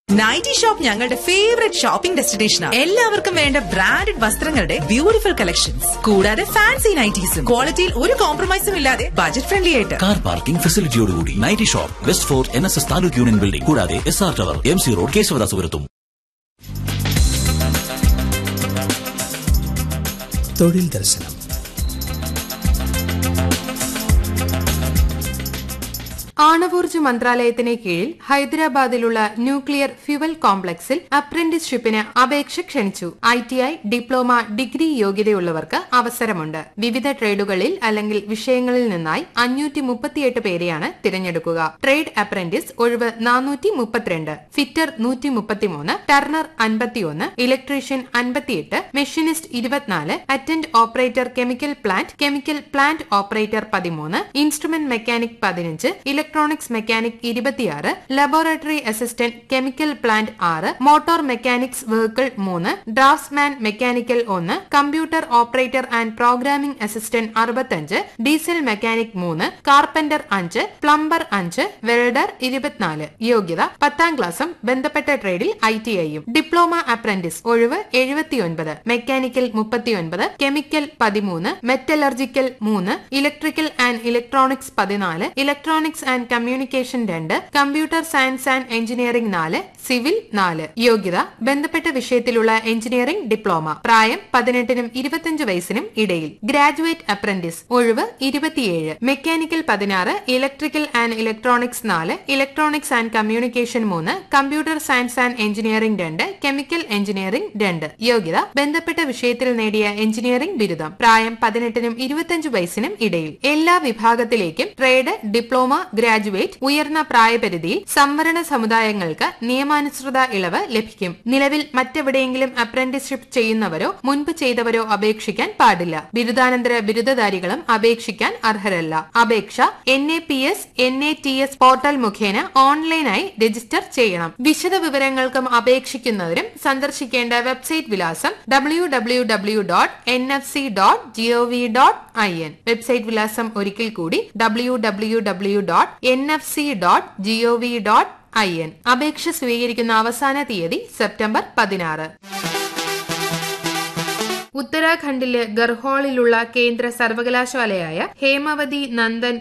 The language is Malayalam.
നൈറ്റി ഷോപ്പ് ഞങ്ങളുടെ ഫേവറേറ്റ് ഷോപ്പിംഗ് ഡെസ്റ്റിനേഷനാണ് എല്ലാവർക്കും വേണ്ട ബ്രാൻഡഡ് വസ്ത്രങ്ങളുടെ ബ്യൂട്ടിഫുൾ കളക്ഷൻസ് കൂടാതെ ഫാൻസി നൈറ്റീസും ക്വാളിറ്റിയിൽ ഒരു കോംപ്രമൈസും ഇല്ലാതെ ബജറ്റ് ഫ്രണ്ട്ലി ആയിട്ട് കാർ പാർക്കിംഗ് ഫെസിലിറ്റിയോടുകൂടി nighty shop West Fort N S S taluk union building കൂടാതെ S R tower M C road കേശവദാസുപുരത്തും തൊഴിൽ ദർശനം ആണവോർജ മന്ത്രാലയത്തിന് കീഴിൽ ഹൈദരാബാദിലുള്ള ന്യൂക്ലിയർ ഫ്യുവൽ കോംപ്ലക്സിൽ അപ്രന്റീസ്ഷിപ്പിന് അപേക്ഷ ക്ഷണിച്ചു I T I diploma degree യോഗ്യതയുള്ളവർക്ക് അവസരമുണ്ട് വിവിധ ട്രേഡുകളിൽ അല്ലെങ്കിൽ വിഷയങ്ങളിൽ നിന്നായി അഞ്ഞൂറ്റി മുപ്പത്തിയെട്ട് പേരെയാണ് തിരഞ്ഞെടുക്കുക ട്രേഡ് അപ്രന്റീസ് ഒഴിവ് നാനൂറ്റി മുപ്പത്തിരണ്ട് ഫിറ്റർ നൂറ്റി മുപ്പത്തിമൂന്ന് ടർണർ അൻപത്തിയൊന്ന് ഇലക്ട്രീഷ്യൻ അൻപത്തിയെട്ട് മെഷീനിസ്റ്റ് ഇരുപത്തിനാല് attend operator chemical plant chemical plant operator പതിമൂന്ന് ഇൻസ്ട്രുമെന്റ് മെക്കാനിക് പതിനഞ്ച് ഇലക്ട്രോണിക്സ് മെക്കാനിക് ഇരുപത്തിയാറ് ലബോറട്ടറി അസിസ്റ്റന്റ് കെമിക്കൽ പ്ലാന്റ് ആറ് മോട്ടോർ മെക്കാനിക്സ് വെഹിക്കിൾ മൂന്ന് ഡ്രാഫ്റ്റ്സ്മാൻ മെക്കാനിക്കൽ ഒന്ന് computer operator and programming assistant അറുപത്തഞ്ച് ഡീസൽ മെക്കാനിക് മൂന്ന് കാർപ്പന്റർ അഞ്ച് പ്ലംബർ അഞ്ച് വെൽഡർ ഇരുപത്തിനാല് യോഗ്യത പത്താം ക്ലാസ്സും ബന്ധപ്പെട്ട ട്രേഡിൽ ഐ ടി ഐയും ഡിപ്ലോമ അപ്രന്റീസ് ഒഴിവ് എഴുപത്തിയൊൻപത് മെക്കാനിക്കൽ മുപ്പത്തിയൊൻപത് കെമിക്കൽ പതിമൂന്ന് മെറ്റലർജിക്കൽ മൂന്ന് ഇലക്ട്രിക്കൽ ആൻഡ് ഇലക്ട്രോണിക്സ് പതിനാല് ഇലക്ട്രോണിക്സ് ആൻഡ് കമ്മ്യൂണിക്കേഷൻ രണ്ട് കമ്പ്യൂട്ടർ സയൻസ് ആൻഡ് എഞ്ചിനീയറിംഗ് നാല് സിവിൽ നാല് യോഗ്യത ബന്ധപ്പെട്ട വിഷയത്തിലുള്ള എഞ്ചിനീയറിംഗ് ഡിപ്ലോമ പ്രായം പതിനെട്ടിനും ഇരുപത്തിയഞ്ച് വയസ്സിനും ഇടയിൽ ഗ്രാജുവേറ്റ് അപ്രന്റീസ് ഒഴിവ് ഇരുപത്തിയേഴ് മെക്കാനിക്കൽ പതിനാറ് ഇലക്ട്രിക്കൽ ആൻഡ് ഇലക്ട്രോണിക്സ് നാല് ഇലക്ട്രോണിക്സ് ആൻഡ് കമ്മ്യൂണിക്കേഷൻ മൂന്ന് കമ്പ്യൂട്ടർ സയൻസ് ആൻഡ് എഞ്ചിനീയറിംഗ് രണ്ട് കെമിക്കൽ എഞ്ചിനീയറിംഗ് രണ്ട് യോഗ്യത ബന്ധപ്പെട്ട വിഷയത്തിൽ നേടിയ എഞ്ചിനീയറിംഗ് ബിരുദം പ്രായം പതിനെട്ടിനും ഇരുപത്തിയഞ്ച് വയസ്സിനും ഇടയിൽ എല്ലാ വിഭാഗത്തിലേക്കും ട്രേഡ് ഡിപ്ലോമ ഗ്രാജുവേറ്റ് ഉയർന്ന പ്രായപരിധിയിൽ സംവരണ സമുദായങ്ങൾക്ക് നിയമാനുസൃത ഇളവ് ലഭിക്കും നിലവിൽ മറ്റെവിടെയെങ്കിലും അപ്രന്റീസ്ഷിപ്പ് ചെയ്യുന്നവരോ മുൻപ് ചെയ്തവരോ അപേക്ഷിക്കാൻ പാടില്ല ബിരുദാനന്തര ബിരുദധാരികളും അപേക്ഷിക്കാൻ അർഹരല്ല അപേക്ഷ N A P S N A T S portal മുഖേന ഓൺലൈനായി രജിസ്റ്റർ ചെയ്യണം വിശദ വിവരങ്ങൾക്കും അപേക്ഷിക്കുന്നതിനും സന്ദർശിക്കേണ്ട വെബ്സൈറ്റ് വിലാസം W W W dot N F C dot G O V dot I N website വിലാസം ഒരിക്കൽ കൂടി W W W dot N F C dot G O V dot I N അപേക്ഷ സ്വീകരിക്കുന്ന അവസാന തീയതി സെപ്റ്റംബർ പതിനാറ് ഉത്തരാഖണ്ഡിലെ ഗർഹോളിലുള്ള കേന്ദ്ര സർവകലാശാലയായ ഹേമവതി നന്ദൻ